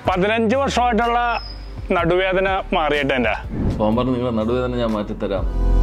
പതിനഞ്ച് വർഷമായിട്ടുള്ള നടുവേദന മാറിയിട്ട് എൻ്റെ അവൻ പറഞ്ഞു നിങ്ങളെ നടുവേദന ഞാൻ മാറ്റിത്തരാം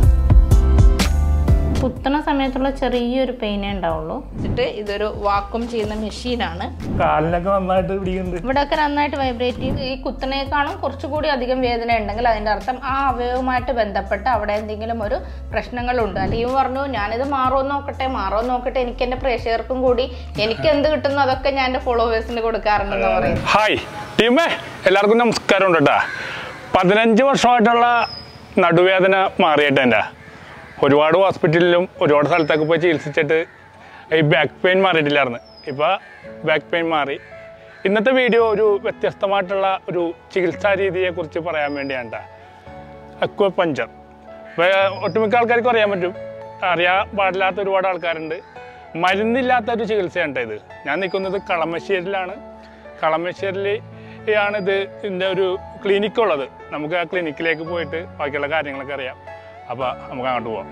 കുത്തണ സമയത്തുള്ള ചെറിയൊരു പെയിനേ ഉണ്ടാവുള്ളൂ എന്നിട്ട് ഇതൊരു വാക്വം ചെയ്യുന്ന മെഷീനാണ് കാലിനൊക്കെ നന്നായിട്ട് പിടിക്കുന്നുണ്ട് ഇവിടെയൊക്കെ നന്നായിട്ട് വൈബ്രേറ്റ് ചെയ്ത് ഈ കുത്തണേക്കാളും കുറച്ചുകൂടി അധികം വേദന ഉണ്ടെങ്കിൽ അതിൻ്റെ അർത്ഥം ആ അവയവുമായിട്ട് ബന്ധപ്പെട്ട് അവിടെ എന്തെങ്കിലും ഒരു പ്രശ്നങ്ങളുണ്ട് അല്ലെങ്കിൽ പറഞ്ഞു ഞാനിത് മാറുമെന്ന് നോക്കട്ടെ മാറുമെന്ന് നോക്കട്ടെ എനിക്ക് എൻ്റെ പ്രേക്ഷകർക്കും കൂടി എനിക്ക് എന്ത് കിട്ടുന്നു അതൊക്കെ ഞാൻ എൻ്റെ ഫോളോവേഴ്സിന് കൊടുക്കാറുണ്ടെന്ന് പറയും ഹായ് ടീമേ എല്ലാവർക്കും നമസ്കാരം ഉണ്ട് കേട്ടാ പതിനഞ്ച് വർഷമായിട്ടുള്ള നടുവേദന മാറിയിട്ട് എൻ്റെ ഒരുപാട് ഹോസ്പിറ്റലിലും ഒരുപാട് സ്ഥലത്തൊക്കെ പോയി ചികിത്സിച്ചിട്ട് ഈ ബാക്ക് പെയിൻ മാറിയിട്ടില്ലായിരുന്നു ഇപ്പോൾ ബാക്ക് പെയിൻ മാറി ഇന്നത്തെ വീഡിയോ ഒരു വ്യത്യസ്തമായിട്ടുള്ള ഒരു ചികിത്സാ രീതിയെക്കുറിച്ച് പറയാൻ വേണ്ടിയാണ് ട്ടാ. അക്വ പഞ്ചർ ഒട്ടുമിക്ക ആൾക്കാർക്കും അറിയാൻ പറ്റും അറിയാൻ പാടില്ലാത്ത ഒരുപാട് ആൾക്കാരുണ്ട് മരുന്നില്ലാത്ത ഒരു ചികിത്സയാണ് ട്ടോ ഇത് ഞാൻ നിൽക്കുന്നത് കളമശ്ശേരിയിലാണ് കളമശ്ശേരിയിൽ ആണ് ഇത് ഇതിൻ്റെ ഒരു ക്ലിനിക്ക് ഉള്ളത് നമുക്ക് ആ ക്ലിനിക്കിലേക്ക് പോയിട്ട് ബാക്കിയുള്ള കാര്യങ്ങളൊക്കെ അറിയാം അപ്പോൾ നമുക്ക് അങ്ങോട്ട് പോവാം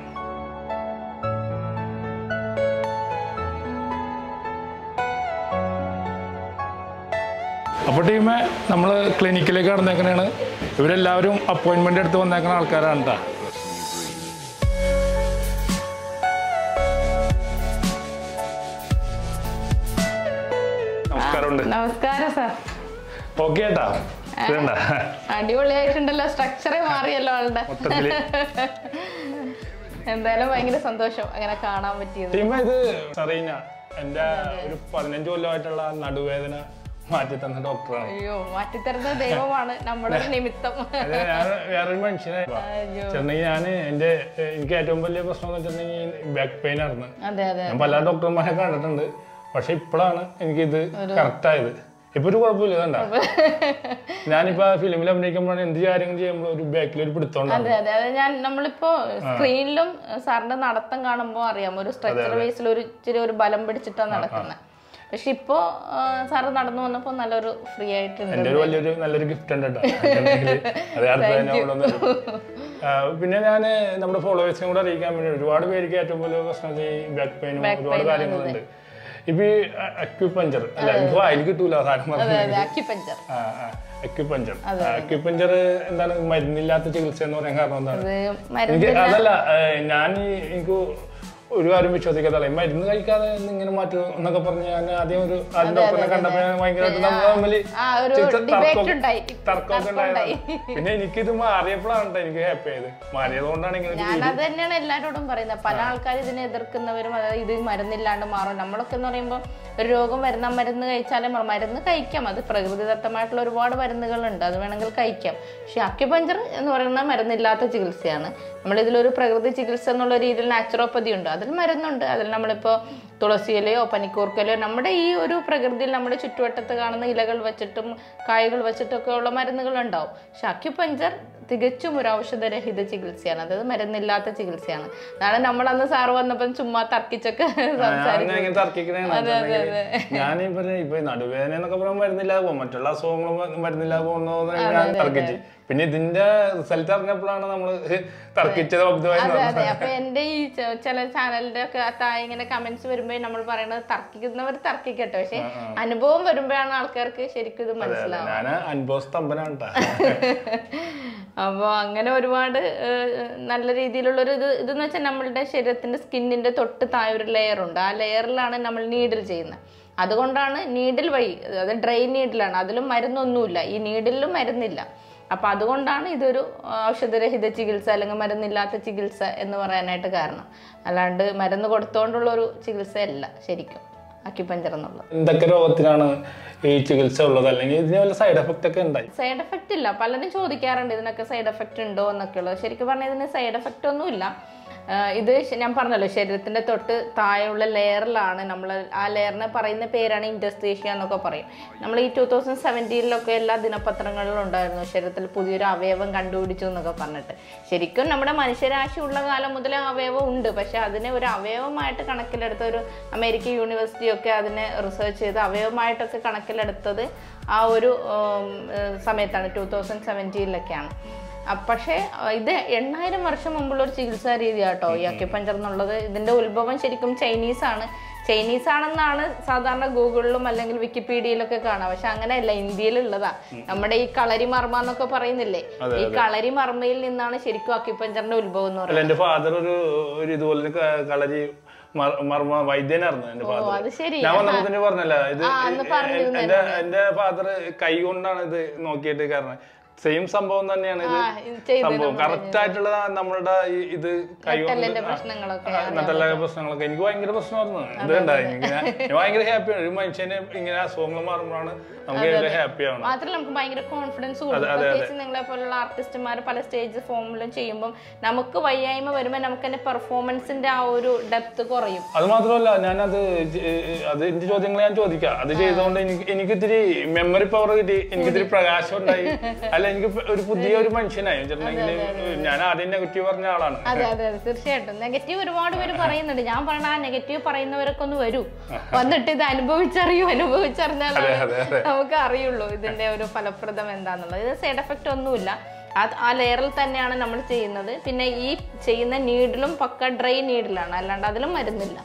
അപ്പോൾ ടീമേ നമ്മൾ ക്ലിനിക്കിലേക്ക് കടന്നേക്കണേണ് ഇവരെല്ലാവരും അപ്പോയിൻമെൻ്റ് എടുത്ത് വന്നേക്കുന്ന ആൾക്കാരാണ് കേട്ടോ നമസ്കാരമുണ്ട് നമസ്കാരം സാർ ഓക്കെ ഏട്ടാ ഇതുണ്ട അടിപൊളിയായിട്ടുണ്ടല്ലോ സ്ട്രക്ചറേ മാറിയല്ലോ ആളുടെ മൊത്തത്തില് എന്തായാലും ഭയങ്കര സന്തോഷം അങ്ങനെ കാണാൻ പറ്റിയത് ടീമ ഇത് സറീന എൻ്റെ ഒരു പതിനഞ്ച് കൊല്ലമായിട്ടുള്ള നടുവേദന മാറ്റി തന്ന ഡോക്ടറാണ് അയ്യോ മാറ്റിത്തരുന്ന ദൈവമാണ് നമ്മുടെ ഒരു നിമിത്തം അത് ഞാൻ വേറൊരു മനുഷ്യനെ അയ്യോ. ചെന്നെങ്കിൽ ഞാൻ എൻ്റെ ഏഹ്, എനിക്ക് ഏറ്റവും വലിയ പ്രശ്നം എന്ന് വെച്ചിട്ടുണ്ടെങ്കിൽ ബാക്ക് പെയിൻ ആയിരുന്നു അതെ അതെ ഞാൻ പല ഡോക്ടർമാരെ കണ്ടിട്ടുണ്ട് പക്ഷെ ഇപ്പോഴാണ് എനിക്കിത് കറക്റ്റ് ആയത് ഇപ്പൊ ഒരു കുഴപ്പമില്ല ഇതണ്ട ഞാനിപ്പോ ഫിലിമിൽ അഭിനയിക്കുമ്പോഴാണ് എന്ത് കാര്യങ്ങൾ ചെയ്യുമ്പോൾ ഒരു ബാക്കിൽ ഒരു പിടുത്തോണ്ടാണ് അതെ അതെ അതെ ഞാൻ നമ്മളിപ്പോ സ്ക്രീനിലും സാറിന്റെ നടത്തം കാണുമ്പോൾ അറിയാം ഒരു സ്ട്രക്ചർ ബേസിൽ ഒരു ഇച്ചിരി ഒരു ബലം പിടിച്ചിട്ടാണ് നടക്കുന്നത് പക്ഷെ ഇപ്പോ സാറ് നടന്നു വന്നപ്പോ നല്ലൊരു ഫ്രീ ആയിട്ടുണ്ട് എന്റെ ഒരു വലിയൊരു നല്ലൊരു ഗിഫ്റ്റ് ഉണ്ട് കേട്ടോ ഉണ്ടെങ്കില് അത് അടുത്ത തന്നെ അവിടെ ഒന്ന് തരും. ആ, പിന്നെ ഞാൻ നമ്മുടെ ഫോളോവേഴ്സിനും കൂടെ അറിയിക്കാൻ വേണ്ടി ഒരുപാട് പേർക്ക് ഏറ്റവും വലിയ പ്രശ്നം ഈ ബാക്ക് പെയിനും ഒരുപാട് കാര്യങ്ങളുണ്ട് ഇപ്പൊ ഈ അക്യുപഞ്ചർ അല്ല എനിക്ക് വായിൽ കിട്ടൂല സാധനം അതെ പറഞ്ഞു അതെ അക്യുപഞ്ചർ അക്യുപഞ്ചർ അക്യുപഞ്ചർ എന്താണ് മരുന്നില്ലാത്ത ചികിത്സ എന്ന് പറയാൻ കാരണം എന്താണ് അത് എനിക്ക് മരുന്ന് അതല്ല ഏഹ്, ഞാൻ ഈ എനിക്ക് ഒരു കാര്യം വിശ്വസിക്കാത്തല്ല ഈ മരുന്ന് കഴിക്കാതെ ഒന്ന് ഇങ്ങനെ മാറ്റും എന്നൊക്കെ പറഞ്ഞ് ഞാൻ ആദ്യം ഒരു ആദ്യം ഡോക്ടറിനെ കണ്ടപ്പോ ഞാൻ ഭയങ്കരമായിട്ട് നമ്മൾ തമ്മിൽ ആ, ഒരു ചിത്ത- debate തർക്കം- ഉണ്ടായി. തർക്കമൊക്കെ തർക്കം ഉണ്ടായത് പിന്നെ എനിക്കിത് മാറിയപ്പോഴാണ് ട്ടോ എനിക്ക് ഹാപ്പി ആയത് മാറിയത് കൊണ്ടാണ് ഇങ്ങനെ ഒരു ഞാൻ അത് തന്നെയാണ് എല്ലാവരോടും പറയുന്നത് പല ആൾക്കാർ ഇതിനെ എതിർക്കുന്നവരും അതായത് ഇത് മരുന്നില്ലാണ്ട് മാറും നമ്മളൊക്കെ എന്ന് പറയുമ്പോൾ ഒരു രോഗം വരുന്ന മരുന്ന് കഴിച്ചാലേ മാറും മരുന്ന് കഴിക്കാം അത് പ്രകൃതിദത്തമായിട്ടുള്ള ഒരുപാട് മരുന്നുകളുണ്ട് അത് വേണമെങ്കിൽ കഴിക്കാം പക്ഷെ അക്യുപഞ്ചർ എന്ന് പറയുന്നത് മരുന്നില്ലാത്ത ചികിത്സയാണ് നമ്മളിതിലൊരു പ്രകൃതി ചികിത്സ എന്നുള്ള രീതിയിൽ നാച്ചുറോപ്പതി ഉണ്ട് അതിൽ മരുന്നുണ്ട് അതിൽ നമ്മളിപ്പോൾ തുളസിയിലയോ പനിക്കൂർക്കലയോ നമ്മുടെ ഈ ഒരു പ്രകൃതിയിൽ നമ്മുടെ ചുറ്റുവട്ടത്ത് കാണുന്ന ഇലകൾ വെച്ചിട്ടും കായകൾ വെച്ചിട്ടൊക്കെ ഉള്ള മരുന്നുകൾ ഉണ്ടാവും പക്ഷെ അക്യുപഞ്ചർ തികച്ചും ഒരു ഔഷധരഹിത ചികിത്സയാണ് അതായത് മരുന്നില്ലാത്ത ചികിത്സയാണ് അതാണ് നമ്മൾ അന്ന് സാറ് വന്നപ്പം ചുമ്മാ തർക്കിച്ചൊക്കെ സംസാരിക്കും ഞാൻ ഇങ്ങനെ തർക്കിക്കണേണ് ഞാൻ ഈ പറഞ്ഞ ഇപ്പൊ ഈ നടുവേദന എന്നൊക്കെ പറയാൻ മരുന്നില്ലാതെ പോകും മറ്റുള്ള അസുഖങ്ങളും മരുന്നില്ലാതെ പോകുന്നോ ഞാൻ തർക്കിച്ച് പിന്നെ ഇതിന്റെ റിസൾട്ട് അറിഞ്ഞപ്പോഴാണ് നമ്മള് തർക്കിച്ചത് അബദ്ധമായി അതെ അതെ അപ്പൊ എന്റെ ഈ ചെ- ചില ചാനലിന്റെ ഒക്കെ താഴെ ഇങ്ങനെ കമന്റ്സ് വരുമ്പോ നമ്മൾ പറയണത് തർക്കിക്കുന്നവർ തർക്കിക്കട്ടെ പക്ഷെ അനുഭവം വരുമ്പോഴാണ് ആൾക്കാർക്ക് ശരിക്കും ഇത് മനസ്സിലാവുക ഞാൻ അനുഭവ സ്തംഭനാണ് ട്ടാ. അപ്പോൾ അങ്ങനെ ഒരുപാട് ഏഹ്, നല്ല രീതിയിലുള്ളൊരു ഇത് ഇതെന്ന് വെച്ചാൽ നമ്മളുടെ ശരീരത്തിന്റെ സ്കിന്നിന്റെ തൊട്ട് താഴെ ഒരു ലെയർ ഉണ്ട് ആ ലെയറിലാണ് നമ്മൾ നീഡിൽ ചെയ്യുന്നത് അതുകൊണ്ടാണ് നീഡിൽ വഴി അത് ഡ്രൈ നീഡിലാണ് അതിലും മരുന്നൊന്നുമില്ല ഈ നീഡിലും മരുന്നില്ല അപ്പൊ അതുകൊണ്ടാണ് ഇതൊരു ഔഷധരഹിത ചികിത്സ അല്ലെങ്കിൽ മരുന്നില്ലാത്ത ചികിത്സ എന്ന് പറയാനായിട്ട് കാരണം അല്ലാണ്ട് മരുന്ന് കൊടുത്തോണ്ടുള്ള ഒരു ചികിത്സയല്ല ശരിക്കും അക്യുപഞ്ചർ എന്നുള്ളത് എന്തൊക്കെ രോഗത്തിനാണ് ഈ ചികിത്സ ഉള്ളത് അല്ലെങ്കിൽ ഇതിന് വല്ല സൈഡ് എഫക്റ്റ് ഒക്കെ ഉണ്ടായി സൈഡ് എഫക്റ്റ് ഇല്ല പലരും ചോദിക്കാറുണ്ട് ഇതിനൊക്കെ സൈഡ് എഫക്റ്റ് ഉണ്ടോ എന്നൊക്കെ ഉള്ളത് ശരിക്കും പറഞ്ഞാൽ ഇതിന് സൈഡ് എഫക്റ്റ് ഒന്നുമില്ല ആഹ് ഇത് ശ- ഞാൻ പറഞ്ഞല്ലോ ശരീരത്തിന്റെ തൊട്ട് താഴെയുള്ള ലെയറിലാണ് നമ്മൾ ആ ലെയറിനെ പറയുന്ന പേരാണ് ഇൻഡസ്ട്രീഷ്യ എന്നൊക്കെ പറയും നമ്മൾ ഈ ടൂ തൗസൻഡ് സെവൻറ്റീനിലൊക്കെ എല്ലാ ദിനപത്രങ്ങളിലും ഉണ്ടായിരുന്നു ശരീരത്തിൽ പുതിയൊരു അവയവം കണ്ടുപിടിച്ചു എന്നൊക്കെ പറഞ്ഞിട്ട് ശരിക്കും നമ്മുടെ മനുഷ്യരാശി ഉള്ള കാലം മുതലേ ആ അവയവം ഉണ്ട് പക്ഷെ അതിനെ ഒരു അവയവമായിട്ട് കണക്കിലെടുത്ത ഒരു അമേരിക്കൻ യൂണിവേഴ്സിറ്റി ഒക്കെ അതിനെ റിസർച്ച് ചെയ്ത് അവയവമായിട്ടൊക്കെ കണക്കിലെടുത്തത് ആ ഒരു ഉം, ഏഹ് സമയത്താണ് ടൂ തൗസൻഡ് സെവൻറ്റീനിലൊക്കെയാണ് പക്ഷേ ഇത് എണ്ണായിരം വർഷം മുമ്പുള്ള ഒരു ചികിത്സാ രീതി കേട്ടോ ഈ അക്യുപഞ്ചർ എന്നുള്ളത് ഇതിന്റെ ഉത്ഭവം ശരിക്കും ചൈനീസ് ആണ് ചൈനീസ് ആണെന്നാണ് സാധാരണ ഗൂഗിളിലും അല്ലെങ്കിൽ വിക്കിപീഡിയയിലൊക്കെ കാണാം പക്ഷെ അങ്ങനെയല്ല ഇന്ത്യയിലുള്ളതാ നമ്മുടെ ഈ കളരി മർമ്മ എന്നൊക്കെ പറയുന്നില്ലേ ഈ കളരി മർമ്മയിൽ നിന്നാണ് ശരിക്കും അക്യുപഞ്ചറിന്റെ ഉത്ഭവം എന്ന് പറയുന്നത് അല്ല എന്റെ ഫാദർ ഒരു ഒരു ഇതുപോലെ ഒരു ക- കളരി മർ- മർമ്മ വൈദ്യനായിരുന്നു എന്റെ ഓ ഫാദർ അത് ശരി ഞാൻ വന്നപ്പോ തന്നെ പറഞ്ഞല്ല ഇത് ആ, അന്ന് പറഞ്ഞിരുന്നു എന്റെ എന്റെ ഫാദർ കൈ കൊണ്ടാണ് ഇത് നോക്കിയിട്ട് കാരണം സെയിം സംഭവം തന്നെയാണ് ഇത് ആ, ഇത് ചെയ്തത് സംഭവം കറക്റ്റ് ആയിട്ടുള്ള നമ്മളുടെ ഈ- ഇത് കൈ കൊണ്ട് നട്ടെല്ലിന്റെ പ്രശ്നങ്ങളൊക്കെ നട്ടെല്ല പ്രശ്നങ്ങളൊക്കെ എനിക്ക് ഭയങ്കര പ്രശ്നമായിരുന്നു ഇത് ഉണ്ടായി എനിക്ക് ഞാൻ ഞാൻ ഭയങ്കര ഹാപ്പിയാണ് ഒരു മനുഷ്യന് ഇങ്ങനെ അസുഖങ്ങൾ മാറുമ്പോഴാണ് നമുക്ക് ഭയങ്കര ഹാപ്പി ആവണം മാത്രമല്ല നമുക്ക് ഭയങ്കര കോൺഫിഡൻസ് കൂടും പ്രത്യേകിച്ച് നിങ്ങളെ പോലുള്ള ആർട്ടിസ്റ്റുമാർ പല സ്റ്റേജ് ഫോമിലും ചെയ്യുമ്പോൾ നമുക്ക് വയ്യായ്മ വരുമ്പോൾ നമുക്ക് തന്നെ പെർഫോമൻസിന്റെ ആ ഒരു ഡെപ്ത് കുറയും അത് മാത്രമല്ല ഞാനത് ജ- അത് എന്റെ ചോദ്യങ്ങൾ ഞാൻ ചോദിക്കാം അത് ചെയ്തുകൊണ്ട് എനിക്ക് എനിക്ക് ഇത്തിരി മെമ്മറി പവർ കിട്ടി എനിക്ക് ഇത്തിരി പ്രകാശം ഉണ്ടായി അല്ല എനിക്ക് ഇപ്പൊ ഒരു പുതിയ ഒരു മനുഷ്യനായി വെച്ചിട്ടുണ്ടെങ്കിൽ ഞാൻ ആദ്യം നെഗറ്റീവ് പറഞ്ഞ ആളാണ് അതെ അതെ അതെ തീർച്ചയായിട്ടും നെഗറ്റീവ് ഒരുപാട് പേര് പറയുന്നുണ്ട് ഞാൻ പറഞ്ഞ ആ നെഗറ്റീവ് പറയുന്നവരൊക്കെ ഒന്ന് വരൂ വന്നിട്ട് ഇത് അനുഭവിച്ചറിയൂ അനുഭവിച്ചറിഞ്ഞാലാണ് അതെ, അതെ. നമുക്ക് അറിയുള്ളൂ ഇതിന്റെ ഒരു ഫലപ്രദം എന്താന്നുള്ളത് ഇത് സൈഡ് എഫക്റ്റ് ഒന്നുമില്ല അത് ആ ലെയറിൽ തന്നെയാണ് നമ്മൾ ചെയ്യുന്നത് പിന്നെ ഈ ചെയ്യുന്ന നീഡിലും പക്ക ഡ്രൈ നീഡിലാണ് അല്ലാണ്ട് അതിലും മരുന്നില്ല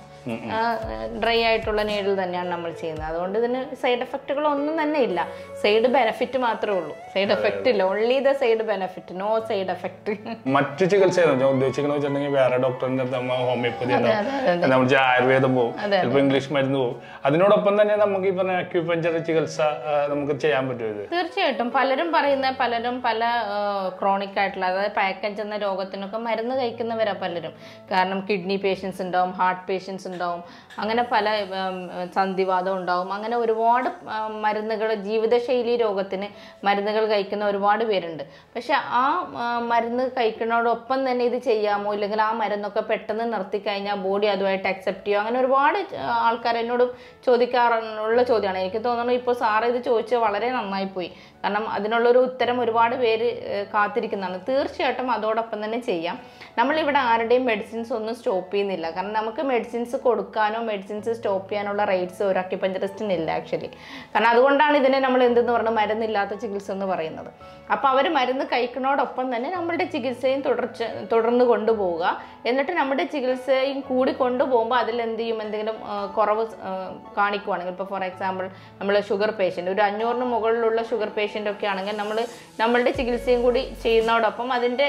ഡ്രൈ ആയിട്ടുള്ള നീഡിൽ തന്നെയാണ് നമ്മൾ ചെയ്യുന്നത് അതുകൊണ്ട് ഇതിന് സൈഡ് എഫക്റ്റുകൾ ഒന്നും തന്നെ ഇല്ല സൈഡ് ബെനിഫിറ്റ് മാത്രമേ ഉള്ളൂ സൈഡ് എഫക്റ്റ് ഇല്ല only the side benefit no side effect മറ്റു ചികിത്സ ഞാൻ ഉദ്ദേശിക്കുന്നത് വെച്ചിട്ടുണ്ടെങ്കിൽ വേറെ ഡോക്ടറിന്റെ അടുത്ത് നമ്മൾ ഹോമിയോപ്പതി ഉണ്ടാവും നമ്മൾ ചെ- ആയുർവേദം പോകും ചിലപ്പോൾ ഇംഗ്ലീഷ് മരുന്ന് പോകും അതിനോടൊപ്പം തന്നെ നമുക്ക് ഈ പറഞ്ഞ അക്യൂപഞ്ചർ ചികിത്സ ആ, നമുക്ക് ചെയ്യാൻ പറ്റും ഇത് തീർച്ചയായിട്ടും പലരും പറയുന്ന പലരും പല ക്രോണിക് ആയിട്ടുള്ള അതായത് പാക്കഞ്ച് എന്ന രോഗത്തിനൊക്കെ മരുന്ന് കഴിക്കുന്നവരാ പലരും കാരണം കിഡ്നി പേഷ്യൻസ് ഉണ്ടാവും ഹാർട്ട് പേഷ്യൻസ് ഉണ്ടാവും അങ്ങനെ പല ഉം, സന്ധിവാദം ഉണ്ടാവും അങ്ങനെ ഒരുപാട് മരുന്നുകൾ ജീവിതശൈലി രോഗത്തിന് മരുന്നുകൾ കഴിക്കുന്ന ഒരുപാട് പേരുണ്ട് പക്ഷെ ആ ആ, മരുന്ന് കഴിക്കുന്നതോടൊപ്പം തന്നെ ഇത് ചെയ്യാമോ ഇല്ലെങ്കിൽ ആ മരുന്നൊക്കെ പെട്ടെന്ന് നിർത്തി കഴിഞ്ഞാൽ ബോഡി അതുമായിട്ട് അക്സെപ്റ്റ് ചെയ്യോ അങ്ങനെ ഒരുപാട് ആൾക്കാർ എന്നോട് ചോദിക്കാറുള്ള ചോദ്യമാണ് എനിക്ക് തോന്നുന്നു ഇപ്പോൾ സാറ് ഇത് ചോദിച്ചത് വളരെ നന്നായി പോയി കാരണം അതിനുള്ളൊരു ഉത്തരം ഒരുപാട് പേര് ഏഹ്, കാത്തിരിക്കുന്നതാണ് തീർച്ചയായിട്ടും അതോടൊപ്പം തന്നെ ചെയ്യാം നമ്മളിവിടെ ആരുടെയും മെഡിസിൻസ് ഒന്നും സ്റ്റോപ്പ് ചെയ്യുന്നില്ല കാരണം നമുക്ക് മെഡിസിൻസ് കൊടുക്കാനോ മെഡിസിൻസ് സ്റ്റോപ്പ് ചെയ്യാനുള്ള റൈറ്റ്സ് ഒരു അക്യുപഞ്ചറിസ്റ്റിന് ഇല്ല ആക്ച്വലി കാരണം അതുകൊണ്ടാണ് ഇതിനെ നമ്മൾ എന്തെന്ന് പറഞ്ഞാൽ മരുന്നില്ലാത്ത ചികിത്സ എന്ന് പറയുന്നത് അപ്പോൾ അവർ മരുന്ന് കഴിക്കുന്നതോടൊപ്പം തന്നെ നമ്മളുടെ ചികിത്സയും തുടർച്ച തുടർന്ന് കൊണ്ടുപോവുക എന്നിട്ട് നമ്മുടെ ചികിത്സയും കൂടി കൊണ്ടുപോകുമ്പോൾ അതിൽ എന്ത് ചെയ്യും എന്തെങ്കിലും ആ, കുറവ് ആ, കാണിക്കുവാണെങ്കിൽ ഇപ്പോൾ ഫോർ എക്സാമ്പിൾ നമ്മൾ ഷുഗർ പേഷ്യൻ്റ് ഒരു അഞ്ഞൂറിന് മുകളിലുള്ള ഷുഗർ പേഷ്യൻ്റ് ഒക്കെ ആണെങ്കിൽ നമ്മൾ നമ്മളുടെ ചികിത്സയും കൂടി ചെയ്യുന്നതോടൊപ്പം അതിൻ്റെ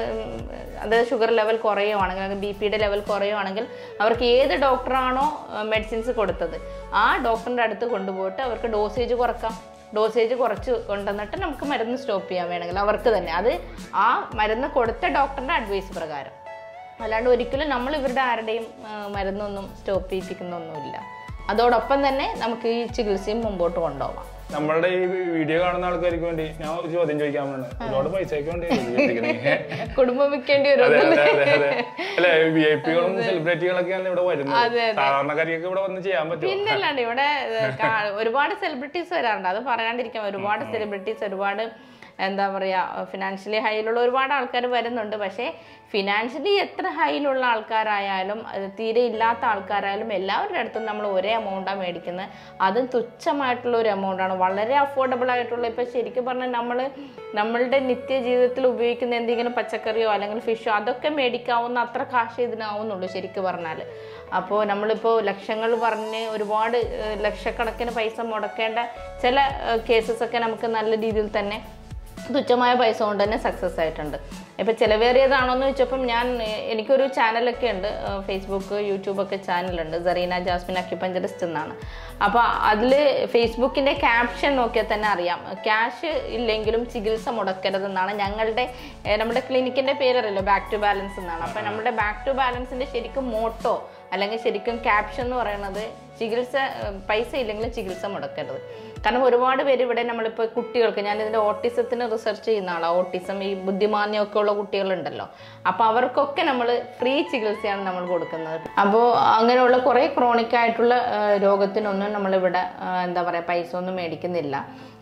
അതായത് ഷുഗർ ലെവൽ കുറയുവാണെങ്കിൽ അല്ലെങ്കിൽ ബി പിയുടെ ലെവൽ കുറയുവാണെങ്കിൽ അവർക്ക് ഏത് ഡോക്ടറാണോ മെഡിസിൻസ് കൊടുത്തത് ആ ഡോക്ടറിൻ്റെ അടുത്ത് കൊണ്ടുപോയിട്ട് അവർക്ക് ഡോസേജ് കുറക്കാം ഡോസേജ് കുറച്ച് കൊണ്ടുവന്നിട്ട് നമുക്ക് മരുന്ന് സ്റ്റോപ്പ് ചെയ്യാൻ വേണമെങ്കിൽ അവർക്ക് തന്നെ അത് ആ മരുന്ന് കൊടുത്ത ഡോക്ടറിൻ്റെ അഡ്വൈസ് പ്രകാരം അല്ലാണ്ട് ഒരിക്കലും നമ്മൾ ഇവരുടെ ആരുടെയും ആ, മരുന്നൊന്നും സ്റ്റോപ്പ് ചെയ്യിപ്പിക്കുന്നൊന്നുമില്ല അതോടൊപ്പം തന്നെ നമുക്ക് ഈ ചികിത്സയും മുമ്പോട്ട് കൊണ്ടുപോകാം നമ്മളുടെ ഈ വീഡിയോ കാണുന്ന ആൾക്കാർക്ക് വേണ്ടി ഞാൻ ഒരു ചോദ്യം ചോദിക്കാൻ വേണ്ടി ഒരുപാട് പൈസയ്ക്ക് വേണ്ടി ചോദിക്കുന്നത് കുടുംബം വിൽക്കേണ്ടി വരും അതെ അതെ അതെ അതെ അല്ലെ വി ഐ പികളും സെലിബ്രിറ്റികളൊക്കെയാണ് ഇവിടെ വരുന്നത് സാധാരണക്കാരിയൊക്കെ ഇവിടെ വന്ന് ചെയ്യാൻ പറ്റും പിന്നല്ലാണ്ട് ഇവിടെ ഏഹ്, കാ- ഒരുപാട് സെലിബ്രിറ്റീസ് വരാറുണ്ട് അത് പറയാണ്ടിരിക്കാം ഒരുപാട് സെലിബ്രിറ്റീസ് ഒരുപാട് എന്താ പറയുക ഫിനാൻഷ്യലി ഹൈയിലുള്ള ഒരുപാട് ആൾക്കാർ വരുന്നുണ്ട് പക്ഷേ ഫിനാൻഷ്യലി എത്ര ഹൈയിലുള്ള ആൾക്കാരായാലും അത് തീരെ ഇല്ലാത്ത ആൾക്കാരായാലും എല്ലാവരുടെ അടുത്തും നമ്മൾ ഒരേ എമൗണ്ടാണ് മേടിക്കുന്നത് അതും തുച്ഛമായിട്ടുള്ള ഒരു എമൗണ്ടാണ് വളരെ അഫോർഡബിൾ ആയിട്ടുള്ള ഇപ്പോൾ ശരിക്കും പറഞ്ഞാൽ നമ്മൾ നമ്മളുടെ നിത്യജീവിതത്തിൽ ഉപയോഗിക്കുന്ന എന്തെങ്കിലും പച്ചക്കറിയോ അല്ലെങ്കിൽ ഫിഷോ അതൊക്കെ മേടിക്കാവുന്ന അത്ര കാശ് ഇതിനാവുന്നുള്ളൂ ശരിക്കും പറഞ്ഞാൽ അപ്പോൾ നമ്മളിപ്പോൾ ലക്ഷങ്ങൾ പറഞ്ഞ് ഒരുപാട് ഏഹ്, ലക്ഷക്കണക്കിന് പൈസ മുടക്കേണ്ട ചില കേസസ് ഒക്കെ നമുക്ക് നല്ല രീതിയിൽ തന്നെ തുച്ഛമായ പൈസ കൊണ്ട് തന്നെ സക്സസ് ആയിട്ടുണ്ട് ഇപ്പം ചിലവേറിയതാണോ എന്ന് ചോദിച്ചപ്പം ഞാൻ ഏഹ്, എനിക്കൊരു ചാനലൊക്കെ ഉണ്ട് ഏഹ്, ഫേസ്ബുക്ക് യൂട്യൂബൊക്കെ ചാനലുണ്ട് സെറീന ജാസ്മിൻ അക്യുപഞ്ചറിസ്റ്റ് എന്നാണ് അപ്പോൾ അതിൽ ഫേസ്ബുക്കിൻ്റെ ക്യാപ്ഷൻ നോക്കിയാൽ തന്നെ അറിയാം ക്യാഷ് ഇല്ലെങ്കിലും ചികിത്സ മുടക്കരുതെന്നാണ് ഞങ്ങളുടെ ഏഹ്, നമ്മുടെ ക്ലിനിക്കിൻ്റെ പേരറിയല്ലോ ബാക്ക് ടു ബാലൻസ് എന്നാണ് അപ്പോൾ നമ്മുടെ ബാക്ക് ടു ബാലൻസിൻ്റെ ശരിക്കും മോട്ടോ അല്ലെങ്കിൽ ശരിക്കും ക്യാപ്ഷൻ എന്ന് പറയുന്നത് ചികിത്സ ഏഹ്, പൈസ ഇല്ലെങ്കിലും ചികിത്സ മുടക്കരുത് കാരണം ഒരുപാട് പേര് ഇവിടെ നമ്മളിപ്പോൾ കുട്ടികൾക്ക് ഞാൻ ഇതിൻ്റെ ഓട്ടിസത്തിന് റിസർച്ച് ചെയ്യുന്ന ആളാണ് ഓട്ടിസം ഈ ബുദ്ധിമാന്യമൊക്കെ ഉള്ള കുട്ടികളുണ്ടല്ലോ അപ്പോൾ അവർക്കൊക്കെ നമ്മൾ ഫ്രീ ചികിത്സയാണ് നമ്മൾ കൊടുക്കുന്നത് അപ്പോൾ അങ്ങനെയുള്ള കുറേ ക്രോണിക് ആയിട്ടുള്ള ആ, രോഗത്തിനൊന്നും നമ്മളിവിടെ ആ, എന്താ പറയുക പൈസ ഒന്നും മേടിക്കുന്നില്ല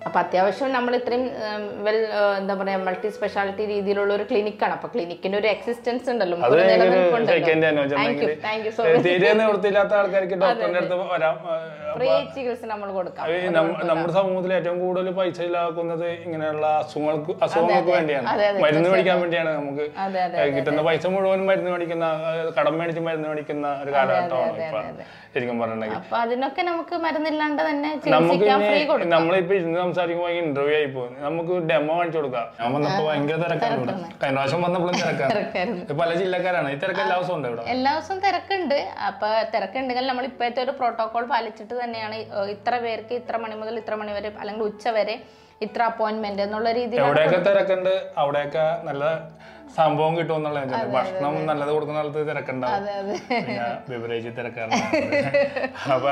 അപ്പൊ അത്യാവശ്യം നമ്മൾ ഇത്രയും വെൽ എന്താ പറയാ മൾട്ടി സ്പെഷ്യാലിറ്റി രീതിയിലുള്ള ഒരു ക്ലിനിക്കാണ് അപ്പൊ ക്ലിനിക്കിന്റെ ഒരു എക്സിസ്റ്റൻസ് ഉണ്ടല്ലോ അത് നമുക്കൊരു എനിക്കൊരു നിലനിൽപ്പുണ്ടല്ലോ. സെക്കൻഡ് തന്നെ Thank you, thank you so വെച്ചിട്ടുണ്ടെങ്കിൽ much. തീരെ നിവൃത്തിയില്ലാത്ത ആൾക്കാർക്ക് ഡോക്ടറിന്റെ അടുത്ത് വരാം ആ, ഫ്രീ ചികിത്സ നമ്മൾ കൊടുക്കാം അത് നമ്മ- നമ്മുടെ സമൂഹത്തിൽ ഏറ്റവും കൂടുതൽ പൈസ ഇല്ലാക്കുന്നത് ഇങ്ങനെയുള്ള അസുഖങ്ങൾക്ക് അസുഖങ്ങൾക്ക് വേണ്ടിയാണ് അതെ, അതെ, മരുന്ന് മേടിക്കാൻ വേണ്ടിയാണ് നമുക്ക് അതെ അതെ ഏഹ് കിട്ടുന്ന പൈസ മുഴുവൻ മരുന്ന് മേടിക്കുന്ന അതായത് കടം മേടിച്ച് മരുന്ന് മേടിക്കുന്ന ഒരു കാലഘട്ടമാണ് ഇപ്പൊ ശരിക്കും പറഞ്ഞിട്ടുണ്ടെങ്കിൽ അപ്പൊ അതിനൊക്കെ നമുക്ക് മരുന്നില്ലാണ്ട് തന്നെ നമുക്ക് ചികിത്സിക്കാൻ ഫ്രീ ഇനി കൊടുക്കാം നമ്മളിപ്പോ ഇന്ന് സംസാരിക്കുമ്പോൾ ഇന്റർവ്യൂ ആയി പോകും നമുക്ക് ഡെമോ കാണിച്ചു കൊടുക്കാം ഞാൻ വന്നപ്പോ ഭയങ്കര തിരക്കാണ് ഇവിടെ കഴിഞ്ഞ പ്രാവശ്യം വന്നപ്പോഴും തിരക്കാണ് തിരക്കായിരുന്നു. ഇത് പല ജില്ലക്കാരാണ് ഈ തിരക്ക് എല്ലാ ദിവസവും ഉണ്ട് ഇവിടെ എല്ലാ ദിവസവും തിരക്കുണ്ട് അപ്പൊ തിരക്കുണ്ടെങ്കിൽ നമ്മൾ ഇപ്പോഴത്തെ ഒരു പ്രോട്ടോകോൾ പാലിച്ചിട്ട് തന്നെയാണ് ഈ, ഏഹ്, ഇത്ര പേർക്ക് ഇത്ര മണി മുതൽ ഇത്ര മണി വരെ അല്ലെങ്കിൽ ഉച്ച വരെ ഇത്ര അപ്പോയിന്റ്മെന്റ് എന്നുള്ള രീതിയിൽ എവിടെയൊക്കെ തിരക്കുണ്ട് അവിടെയൊക്കെ നല്ല സംഭവം കിട്ടും എന്നുള്ള ഭക്ഷണം നല്ലത് കൊടുക്കുന്ന സ്ഥലത്ത് തിരക്കുണ്ടാവും അതെ അതെ പിന്നെ ബിവറേജ് തിരക്കാണ് അപ്പൊ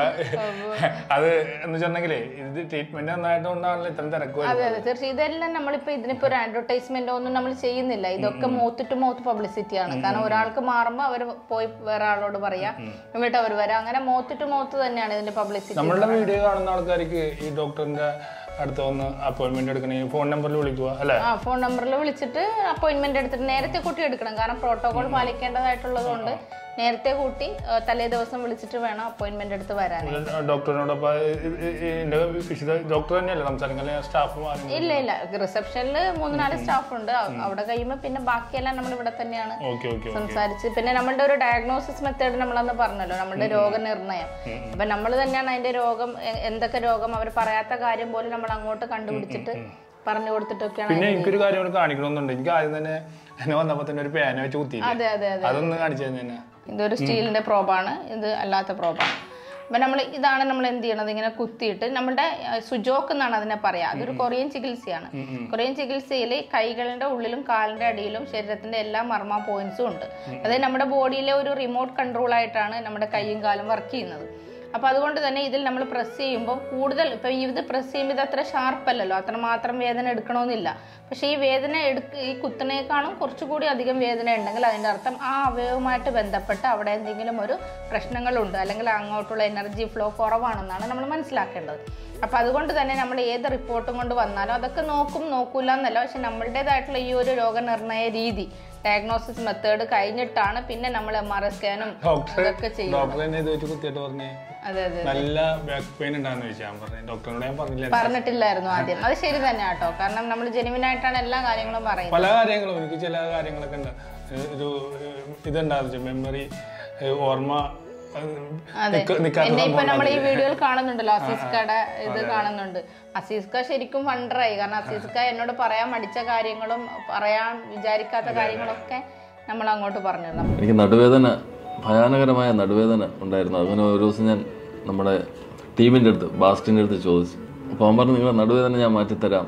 അത് എന്ന് വെച്ചിട്ടുണ്ടെങ്കിലേ ഇത് ട്രീറ്റ്മെന്റ് നന്നായിട്ട് കൊണ്ടാണല്ലോ ഇത്രയും തിരക്ക് വരുന്നത് അതെ അതെ തീർച്ചയായും ഇതെല്ലാം നമ്മളിപ്പോ ഇതിനിപ്പോ ഒരു അഡ്വർടൈസ്മെന്റോ ഒന്നും നമ്മൾ ചെയ്യുന്നില്ല ഇതൊക്കെ മൗത്ത് ടു മൗത്ത് പബ്ലിസിറ്റിയാണ് കാരണം ഒരാൾക്ക് മാറുമ്പോൾ അവർ പോയി വേറെ ആളോട് പറയാം എന്നിട്ട് അവർ വരാം അങ്ങനെ മൗത്ത് ടു മൗത്ത് തന്നെയാണ് ഇതിന്റെ പബ്ലിസിറ്റി നമ്മളുടെ വീഡിയോ കാണുന്ന ആൾക്കാർക്ക് ഈ ഡോക്ടറിന്റെ അടുത്ത് വന്ന് അപ്പോയിന്റ്മെന്റ് എടുക്കണമെങ്കിൽ ഫോൺ നമ്പറിൽ വിളിക്കുക അല്ലെ ആ ഫോൺ നമ്പറിൽ വിളിച്ചിട്ട് അപ്പോയിന്റ്മെന്റ് എടുത്തിട്ട് നേരത്തെ കൂട്ടി എടുക്കണം കാരണം പ്രോട്ടോകോൾ പാലിക്കേണ്ടതായിട്ടുള്ളത് കൊണ്ട് നേരത്തെ കൂട്ടി ആ, തലേ ദിവസം വിളിച്ചിട്ട് വേണം അപ്പോയിന്റ്മെന്റ് എടുത്ത് വരാൻ ഡോക്ടറിനോടൊപ്പം എന്റെ വിശുദ്ധ ഡോക്ടർ തന്നെയല്ലേ സംസാരിക്കുന്നത് സ്റ്റാഫ് മാറി ഇല്ല ഇല്ല റിസപ്ഷനിൽ മൂന്ന് നാല് സ്റ്റാഫ് ഉണ്ട് അ- അവിടെ കഴിയുമ്പോൾ പിന്നെ ബാക്കിയെല്ലാം നമ്മൾ ഇവിടെ തന്നെയാണ് ഓക്കെ ഓക്കെ സംസാരിച്ച് പിന്നെ നമ്മളുടെ ഒരു ഡയഗ്നോസിസ് മെത്തേഡ് നമ്മളന്ന് പറഞ്ഞല്ലോ നമ്മളുടെ രോഗനിർണയം അപ്പൊ നമ്മൾ തന്നെയാണ് അതിന്റെ രോഗം എ- എന്തൊക്കെ രോഗം അവർ പറയാത്ത കാര്യം പോലും നമ്മൾ അങ്ങോട്ട് കണ്ടുപിടിച്ചിട്ട് പറഞ്ഞു കൊടുത്തിട്ടൊക്കെയാണ് പിന്നെ എനിക്കൊരു കാര്യം കൂടെ കാണിക്കണമെന്നുണ്ട് എനിക്ക് ആദ്യം തന്നെ എന്നെ വന്നപ്പോ തന്നെ ഒരു പേന വെച്ച് കുത്തി അതെ അതെ അതെ അതൊന്ന് കാണിച്ചു തന്നെ ഇതൊരു സ്റ്റീലിന്റെ പ്രോബാണ് ഇത് അല്ലാത്ത പ്രോബാണ് അപ്പൊ നമ്മൾ ഇതാണ് നമ്മൾ എന്ത് ചെയ്യണത് ഇങ്ങനെ കുത്തിയിട്ട് നമ്മുടെ സുജോക്ക് എന്നാണ് അതിനെ പറയാ അതൊരു കൊറിയൻ ചികിത്സയാണ് കൊറിയൻ ചികിത്സയിൽ കൈകളുടെ ഉള്ളിലും കാലിന്റെ അടിയിലും ശരീരത്തിന്റെ എല്ലാ മർമ്മ പോയിന്റ്സും ഉണ്ട് അതായത് നമ്മുടെ ബോഡിയിലെ ഒരു റിമോട്ട് കൺട്രോൾ ആയിട്ടാണ് നമ്മുടെ കൈയും കാലും വർക്ക് ചെയ്യുന്നത് അപ്പൊ അതുകൊണ്ട് തന്നെ ഇതിൽ നമ്മൾ പ്രസ് ചെയ്യുമ്പോൾ കൂടുതൽ ഇപ്പൊ ഇത് പ്രസ് ചെയ്യുമ്പോൾ ഇത് അത്ര ഷാർപ്പ് അല്ലല്ലോ അത്രമാത്രം വേദന എടുക്കണമെന്നില്ല പക്ഷെ ഈ വേദന എടുക്ക ഈ കുത്തനേക്കാളും കുറച്ചുകൂടി അധികം വേദന ഉണ്ടെങ്കിൽ അതിന്റെ അർത്ഥം ആ അവയവുമായിട്ട് ബന്ധപ്പെട്ട് അവിടെ എന്തെങ്കിലും ഒരു പ്രശ്നങ്ങളുണ്ട് അല്ലെങ്കിൽ അങ്ങോട്ടുള്ള എനർജി ഫ്ലോ കുറവാണെന്നാണ് നമ്മൾ മനസ്സിലാക്കേണ്ടത് അപ്പൊ അതുകൊണ്ട് തന്നെ നമ്മൾ ഏത് റിപ്പോർട്ടും കൊണ്ട് വന്നാലും അതൊക്കെ നോക്കും നോക്കൂല എന്നല്ല പക്ഷെ നമ്മളുടേതായിട്ടുള്ള ഈ ഒരു രോഗനിർണയ രീതി ഡയഗ്നോസിസ് മെത്തേഡ് കഴിഞ്ഞിട്ടാണ് പിന്നെ നമ്മൾ എം ആർ ഐ സ്കാനും ഡോക്ടർ അതൊക്കെ ചെയ്യും ഡോക്ടർ തന്നെ ഇത് വെച്ച് കുത്തിയിട്ട് പറഞ്ഞേ അതെ അതെ നല്ല ബാക്ക് പെയിൻ ഉണ്ടാന്ന് ചോദിച്ചാൽ ഞാൻ പറഞ്ഞു ഡോക്ടറിനോട് ഞാൻ പറഞ്ഞില്ല പറഞ്ഞിട്ടില്ലായിരുന്നു ആദ്യം അത് ശരി തന്നെ കേട്ടോ കാരണം നമ്മൾ ജെനുവിൻ ആയിട്ടാണ് എല്ലാ കാര്യങ്ങളും പറയുന്നത് പല കാര്യങ്ങളും എനിക്ക് ചില കാര്യങ്ങളൊക്കെ ഉണ്ട് ഏഹ് ഒരു ഏഹ് ഇതുണ്ടായിരുന്നു മെമ്മറി ഓർമ്മ ഏഹ് അതെ നിക്ക- നിക്കാത്ത എന്നെ ഇപ്പൊ സംഭവം നമ്മൾ ഈ വീഡിയോയിൽ കാണുന്നുണ്ടല്ലോ അസീസ്കയുടെ ഇത് കാണുന്നുണ്ട് അസീസ്ക ശരിക്കും വണ്ടറായി കാരണം അസീസ്ക എന്നോട് പറയാൻ മടിച്ച കാര്യങ്ങളും പറയാൻ വിചാരിക്കാത്ത കാര്യങ്ങളൊക്കെ നമ്മൾ അങ്ങോട്ട് പറഞ്ഞു തന്നു എനിക്ക് നടുവേദന ഭയാനകരമായ നടുവേദന ഉണ്ടായിരുന്നു അങ്ങനെ ഒരു ദിവസം ഞാൻ നമ്മുടെ ടീമിൻ്റെ അടുത്ത് ബാസ്റ്റിൻ്റെ അടുത്ത് ചോദിച്ചു അപ്പോൾ അവൻ പറഞ്ഞു നിങ്ങളെ നടുവേദന ഞാൻ മാറ്റിത്തരാം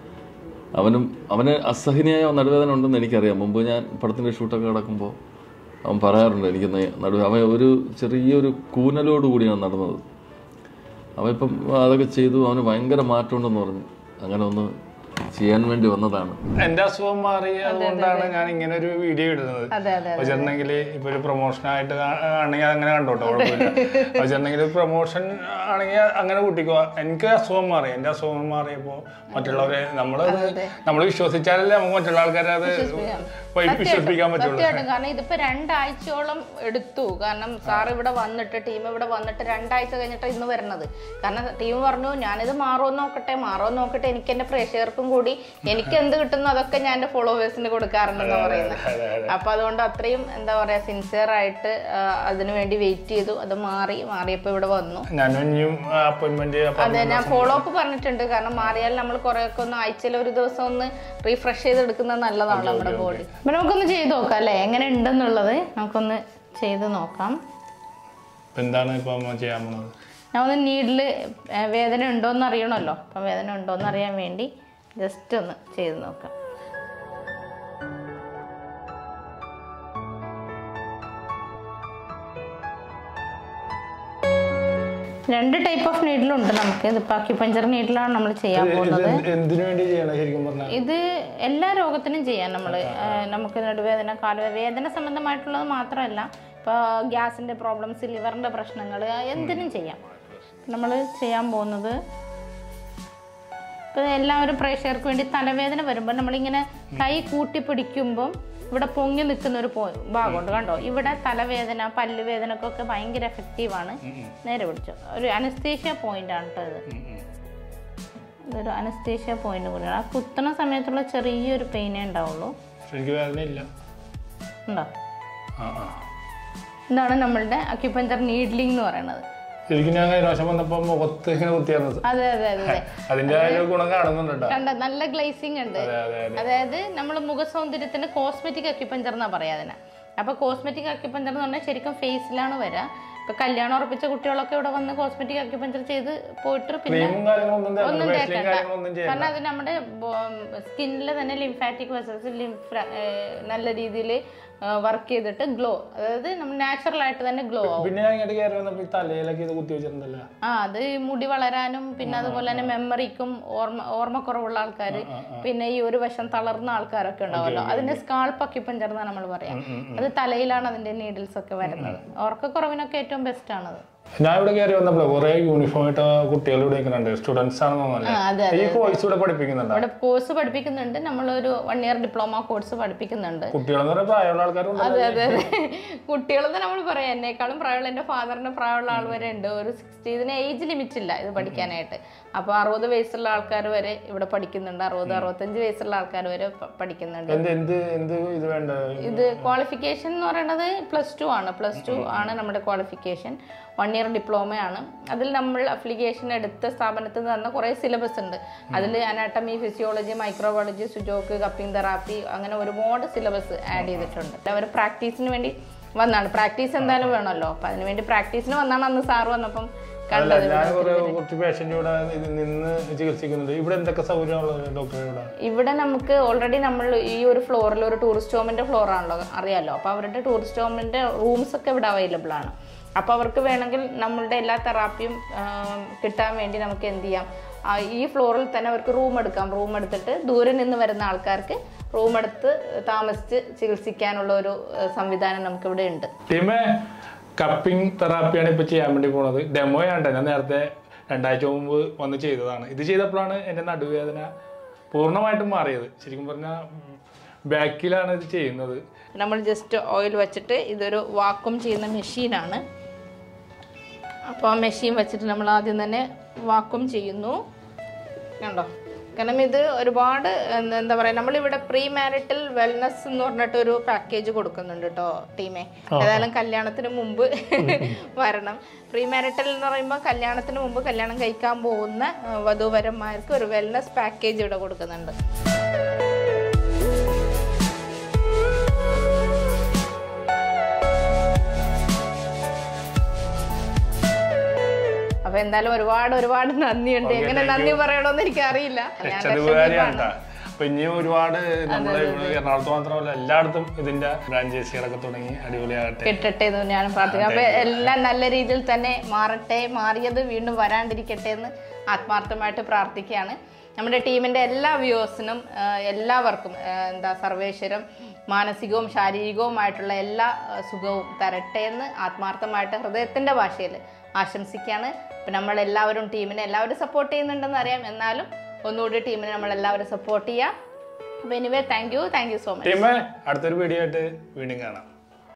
അവനും അവന് അസഹനീയമായ നടുവേദന ഉണ്ടെന്ന് എനിക്കറിയാം മുമ്പ് ഞാൻ പടത്തിൻ്റെ ഷൂട്ടൊക്കെ കിടക്കുമ്പോൾ അവൻ പറയാറുണ്ട് എനിക്ക് ന- നടുവേ അവൻ ഒരു ചെറിയൊരു കൂനലോട് കൂടിയാണ് നടന്നത് അവൻ ഇപ്പം അതൊക്കെ ചെയ്തു അവന് ഭയങ്കര മാറ്റമുണ്ടെന്ന് പറഞ്ഞു അങ്ങനെ ഒന്ന് ചെയ്യാൻ വേണ്ടി വന്നതാണ് എന്റെ അസുഖം മാറി അതുകൊണ്ടാണ് ഞാൻ ഇങ്ങനെ ഒരു വീഡിയോ ഇടുന്നത് അതെ അതെ വെച്ചിട്ടുണ്ടെങ്കിൽ ഇപ്പൊ ഒരു പ്രൊമോഷൻ ആയിട്ട് കാ- ആണെങ്കിൽ അങ്ങനെ കണ്ടോട്ടോ കുഴപ്പമില്ല വെച്ചിട്ടുണ്ടെങ്കിൽ പ്രൊമോഷൻ ആണെങ്കിൽ അങ്ങനെ കൂട്ടിക്കോ എനിക്ക് അസുഖം മാറി എന്റെ അസുഖം മാറിയപ്പോ മറ്റുള്ളവരെ നമ്മളത് നമ്മൾ വിശ്വസിച്ചാലല്ലേ നമുക്ക് മറ്റുള്ള ആൾക്കാരെ അത് പോയി വിശ്വസിപ്പിക്കാൻ പറ്റുള്ളൂ സത്യമായിട്ടും കാരണം ഇതിപ്പോ രണ്ടാഴ്ചയോളം എടുത്തു കാരണം സാർ ഇവിടെ വന്നിട്ട് ടീം ഇവിടെ വന്നിട്ട് രണ്ടാഴ്ച കഴിഞ്ഞിട്ട് ഇന്ന് വരണത് കാരണം ടീം പറഞ്ഞു ഞാനിത് മാറോ നോക്കട്ടെ മാറോ നോക്കട്ടെ എനിക്ക് എന്റെ പ്രേക്ഷകർക്കും കൂടി എനിക്ക് എന്ത് കിട്ടുന്നു അതൊക്കെ ഞാൻ എന്റെ ഫോളോവേഴ്സിന് കൊടുക്കാറുണ്ടെന്ന് പറയുന്നത് അപ്പൊ അതുകൊണ്ട് അത്രയും എന്താ പറയാ സിൻസിയർ ആയിട്ട് ആ, അതിനു വേണ്ടി വെയിറ്റ് ചെയ്തു അത് മാറി മാറിയപ്പോ ഇവിടെ വന്നു ഞാനും ഇനിയും അപ്പോയിന്റ്മെന്റ് അതെ ഞാൻ ഫോളോ അപ്പ് പറഞ്ഞിട്ടുണ്ട് കാരണം മാറിയാൽ നമ്മൾ കുറെയൊക്കെ ഒന്ന് ആഴ്ചയിൽ ഒരു ദിവസം ഒന്ന് റീഫ്രഷ് ചെയ്തെടുക്കുന്നത് നല്ലതാണ് നമ്മുടെ ബോഡി അപ്പൊ നമുക്കൊന്ന് ചെയ്ത് നോക്കാം അല്ലേ എങ്ങനെ ഉണ്ടെന്നുള്ളത് നമുക്കൊന്ന് ചെയ്ത് നോക്കാം എന്താണ് ഇപ്പൊ അമ്മ ചെയ്യാൻ പോണത് ഞാൻ ഒന്ന് നീഡില് വേദന ഉണ്ടോന്ന് അറിയണമല്ലോ അപ്പം വേദന ഉണ്ടോന്ന് അറിയാൻ വേണ്ടി ജസ്റ്റ് ഒന്ന് ചെയ്ത് നോക്കാം രണ്ട് ടൈപ്പ് ഓഫ് നീഡിലുണ്ട് നമുക്ക് ഇതിപ്പോൾ അക്യുപഞ്ചർ നീഡിലാണ് നമ്മൾ ചെയ്യാൻ ഇത് പോകുന്നത് എന്ത്- എന്തിനു വേണ്ടി ചെയ്യണം ശരിക്കും പറഞ്ഞാൽ ഇത് എല്ലാ രോഗത്തിനും ചെയ്യാം നമ്മൾ നമുക്ക് നടുവേദന കാലുവേദന വേദന സംബന്ധമായിട്ടുള്ളത് മാത്രമല്ല ഇപ്പോൾ ഗ്യാസിൻ്റെ പ്രോബ്ലംസ് ലിവറിൻ്റെ പ്രശ്നങ്ങൾ എന്തിനും ചെയ്യാം നമ്മൾ ചെയ്യാൻ പോകുന്നത് ഇപ്പോൾ എല്ലാവരും പ്രേക്ഷകർക്ക് വേണ്ടി തലവേദന വരുമ്പോൾ നമ്മളിങ്ങനെ കൈ കൂട്ടി പിടിക്കുമ്പം ഇവിടെ പൊങ്ങി നിൽക്കുന്ന ഒരു പോ- ഭാഗമുണ്ട് കണ്ടോ ഇവിടെ തലവേദന പല്ലുവേദനക്കൊക്കെ ഭയങ്കര എഫക്റ്റീവാണ് നേരെ പിടിച്ചോ ഒരു അനസ്തേഷ്യ പോയിന്റ് ആണ് കേട്ടോ ഇത് ഉം, ഉം. ഇതൊരു അനസ്തേഷ്യ പോയിന്റ് കൂടിയാണ് ആ കുത്തുന്ന സമയത്തുള്ള ചെറിയൊരു പെയിനേ ഉണ്ടാവുള്ളൂ ശരിക്കും വേദന ഇല്ല ഉണ്ടോ ആ ആ ഇതാണ് നമ്മളുടെ അക്യുപഞ്ചർ നീഡ്ലിംഗ് എന്ന് പറയുന്നത് ശരിക്കും ഞാൻ കഴിഞ്ഞ പ്രാവശ്യം വന്നപ്പോൾ മുഖത്ത് ഇങ്ങനെ കുത്തിയായിരുന്നു അതെ അതെ അതെ അതെ അതിന്റെ ആ ഒരു ഗുണം കാണുന്നുണ്ട് കേട്ടോ കണ്ട നല്ല ഗ്ലേസിംഗ് ഉണ്ട് അതെ അതെ അതെ അതായത് നമ്മൾ മുഖസൗന്ദര്യത്തിന് കോസ്മെറ്റിക് അക്യുപഞ്ചർ എന്നാ പറയാ അതിനെ അപ്പൊ കോസ്മെറ്റിക് അക്യുപഞ്ചർ എന്ന് പറഞ്ഞാൽ ശരിക്കും ഫേസിലാണ് വരിക ഇപ്പൊ കല്യാണം ഉറപ്പിച്ച കുട്ടികളൊക്കെ ഇവിടെ വന്ന് കോസ്മെറ്റിക് അക്യുപഞ്ചർ ചെയ്ത് പോയിട്ട് പിന്നെ ക്രീമും കാര്യങ്ങളൊന്നും തേക്കണ്ട, ഒന്നും ഫേഷ്യലും തേക്കണ്ട. കാര്യങ്ങളൊന്നും ചെയ്യണ്ട കാരണം അത് നമ്മുടെ സ്കിന്നിൽ തന്നെ ലിംഫാറ്റിക് വെസൽസ് ലിംഫ് നല്ല രീതിയിൽ വർക്ക് ചെയ്തിട്ട് ഗ്ലോ അതായത് നമ്മൾ നാച്ചുറൽ ആയിട്ട് തന്നെ ഗ്ലോ ആവും പിന്നെ ഞാൻ ഇങ്ങോട്ട് കയറി വന്നപ്പോ ഈ തലയിലൊക്കെ ഇത് കുത്തി വെച്ചിട്ടുണ്ടല്ലോ ആ അത് ഈ മുടി വളരാനും പിന്നെ അതുപോലെ തന്നെ മെമ്മറിക്കും ഓർമ്മ ഓർമ്മക്കുറവുള്ള ആൾക്കാർ പിന്നെ ഈ ഒരു വശം തളർന്ന ആൾക്കാരൊക്കെ ഉണ്ടാവുമല്ലോ അതിന് സ്കാൾപ്പ് അക്യുപഞ്ചർ എന്നാണ് നമ്മൾ പറയാം അത് തലയിലാണ് അതിന്റെ നീഡിൽസ് ഒക്കെ വരുന്നത് ഓർക്കക്കുറവിനൊക്കെ ഏറ്റവും ബെസ്റ്റ് ആണത് ഞാൻ ഇവിടെ കയറി വന്നപ്പോൾ കുറെ യൂണിഫോം ഇട്ട കുട്ടികൾ ഇവിടെ നിൽക്കുന്നുണ്ട് സ്റ്റുഡൻസ് ആണെന്ന് ആ, തോന്നുന്നല്ലേ അതെ ഈ കോഴ്സ് ഇവിടെ പഠിപ്പിക്കുന്നുണ്ടോ ഇവിടെ കോഴ്സ് പഠിപ്പിക്കുന്നുണ്ട് നമ്മളൊരു വൺ ഇയർ ഡിപ്ലോമ കോഴ്സ് പഠിപ്പിക്കുന്നുണ്ട് കുട്ടികളെന്ന് പറയുമ്പോൾ പ്രായമുള്ള ആൾക്കാരുണ്ട് അതെ അതെ അതെ കുട്ടികളെന്ന് നമ്മൾ പറയാം എന്നെക്കാളും പ്രായമുള്ള എൻ്റെ ഫാദറിന്റെ പ്രായമുള്ള ആൾ വരെ ഉണ്ട് ഒരു സിക്സ്റ്റി ഇതിന് ഏജ് ലിമിറ്റ് ഇല്ല ഇത് പഠിക്കാനായിട്ട് അപ്പോൾ അറുപത് വയസ്സുള്ള ആൾക്കാർ വരെ ഇവിടെ പഠിക്കുന്നുണ്ട് അറുപത് അറുപത്തഞ്ച് വയസ്സുള്ള ആൾക്കാർ വരെ പ- പഠിക്കുന്നുണ്ട് എന്ത് എന്ത് എന്ത് ഇത് വേണ്ട ഇത് ക്വാളിഫിക്കേഷൻ എന്ന് പറയുന്നത് പ്ലസ് ടു ആണ് പ്ലസ് ടു ആണ് നമ്മുടെ ക്വാളിഫിക്കേഷൻ വൺ ഇയർ ഡിപ്ലോമയാണ് അതിൽ നമ്മൾ അപ്ലിക്കേഷൻ എടുത്ത സ്ഥാപനത്തിൽ നിന്ന് തന്ന കുറേ സിലബസ് ഉണ്ട് അതിൽ anatomy physiology microbiology sujok cupping therapy അങ്ങനെ ഒരുപാട് സിലബസ് ആഡ് ചെയ്തിട്ടുണ്ട് അവർ പ്രാക്ടീസിന് വേണ്ടി വന്നാണ് പ്രാക്ടീസ് എന്തായാലും വേണമല്ലോ അപ്പം അതിന് വേണ്ടി പ്രാക്ടീസിന് വന്നാണ് അന്ന് സാറ് വന്നപ്പം അല്ല കണ്ടത് ഞാൻ കുറെ കുറച്ച് പേഷ്യന്റ് ഇവിടെ ഇത് നിന്ന് ചികിത്സിക്കുന്നുണ്ട് ഇവിടെ എന്തൊക്കെ സൗകര്യമുള്ളത് ഡോക്ടർ ഇവിടെ ഇവിടെ നമുക്ക് ഓൾറെഡി നമ്മൾ ഈ ഒരു ഫ്ലോറിൽ ഒരു ടൂറിസ്റ്റ് ഹോമിന്റെ ഫ്ലോർ ആണല്ലോ അറിയാലോ അപ്പോൾ അവരുടെ ടൂറിസ്റ്റ് ഹോമിന്റെ റൂംസ് ഒക്കെ ഇവിടെ അവൈലബിൾ ആണ് അപ്പോൾ അവർക്ക് വേണമെങ്കിൽ നമ്മളുടെ എല്ലാ തെറാപ്പിയും കിട്ടാൻ വേണ്ടി നമുക്ക് എന്ത് ചെയ്യാം ആ, ഈ ഫ്ലോറിൽ തന്നെ അവർക്ക് റൂം എടുക്കാം റൂം എടുത്തിട്ട് ദൂരെ നിന്ന് വരുന്ന ആൾക്കാർക്ക് റൂം എടുത്ത് താമസിച്ച് ചികിത്സിക്കാനുള്ള ഒരു ആ, സംവിധാനം നമുക്കിവിടെ ഉണ്ട് ടീമേ കപ്പിംഗ് തെറാപ്പിയാണ് ഇപ്പൊ ചെയ്യാൻ വേണ്ടി പോണത് ഡെമോ ആണ് ഞാൻ നേരത്തെ രണ്ടാഴ്ച മുമ്പ് വന്ന് ചെയ്തതാണ് ഇത് ചെയ്തപ്പോഴാണ് എൻ്റെ നടുവേദന പൂർണ്ണമായിട്ടും മാറിയത് ശരിക്കും പറഞ്ഞാൽ ബാക്കിലാണ് ഇത് ചെയ്യുന്നത് നമ്മൾ ജസ്റ്റ് ഓയിൽ വെച്ചിട്ട് ഇതൊരു വാക്വം ചെയ്യുന്ന മെഷീനാണ് അപ്പോൾ ആ മെഷീൻ വെച്ചിട്ട് നമ്മൾ ആദ്യം തന്നെ വാക്വം ചെയ്യുന്നു കണ്ടോ കാരണം ഇത് ഒരുപാട് എന്താ എന്താ പറയുക നമ്മളിവിടെ പ്രീ മാരിറ്റൽ വെൽനസ് എന്ന് പറഞ്ഞിട്ട് ഒരു പാക്കേജ് കൊടുക്കുന്നുണ്ട് കേട്ടോ ടീമേ ഏതായാലും കല്യാണത്തിന് മുമ്പ് വരണം പ്രീ മാരിറ്റൽ എന്ന് പറയുമ്പോൾ കല്യാണത്തിന് മുമ്പ് കല്യാണം കഴിക്കാൻ പോകുന്ന ആ, വധൂവരന്മാർക്ക് ഒരു വെൽനസ് പാക്കേജ് ഇവിടെ കൊടുക്കുന്നുണ്ട് അപ്പൊ എന്തായാലും ഒരുപാട് ഒരുപാട് നന്ദിയുണ്ട് എങ്ങനെ നന്ദി പറയണമെന്ന് എനിക്ക് അറിയില്ല ഞാൻ രക്ഷാധികാരിയാണ് ട്ടാ. അപ്പൊ ഇനിയും ഒരുപാട് നമ്മുടെ ഇവിടെ എറണാകുളത്ത് മാത്രമല്ല എല്ലായിടത്തും ഇതിന്റെ ഫ്രാഞ്ചൈസികളൊക്കെ തുടങ്ങി അടിപൊളിയാകട്ടെ കിട്ടട്ടെ എന്ന് ഞാൻ പ്രാർത്ഥിക്കുന്നു അപ്പൊ എല്ലാം നല്ല രീതിയിൽ തന്നെ മാറട്ടെ മാറിയത് വീണ്ടും വരാണ്ടിരിക്കട്ടെ എന്ന് ആത്മാർത്ഥമായിട്ട് പ്രാർത്ഥിക്കുകയാണ് നമ്മുടെ ടീമിന്റെ എല്ലാ വ്യൂവേഴ്സിനും എല്ലാവർക്കും ആ, എന്താ സർവേശ്വരം മാനസികവും ശാരീരികവുമായിട്ടുള്ള എല്ലാ ആ, സുഖവും തരട്ടെ എന്ന് ആത്മാർത്ഥമായിട്ട് ഹൃദയത്തിന്റെ ഭാഷയിൽ ആശംസിക്കുകയാണ് അപ്പം നമ്മളെല്ലാവരും ടീമിനെ എല്ലാവരും സപ്പോർട്ട് ചെയ്യുന്നുണ്ടെന്ന് അറിയാം എന്നാലും ഒന്നുകൂടി ടീമിനെ നമ്മളെല്ലാവരും സപ്പോർട്ട് ചെയ്യാം അപ്പോൾ anyway thank you thank you so much ടീമേ അടുത്തൊരു വീഡിയോ ആയിട്ട് വീണ്ടും കാണാം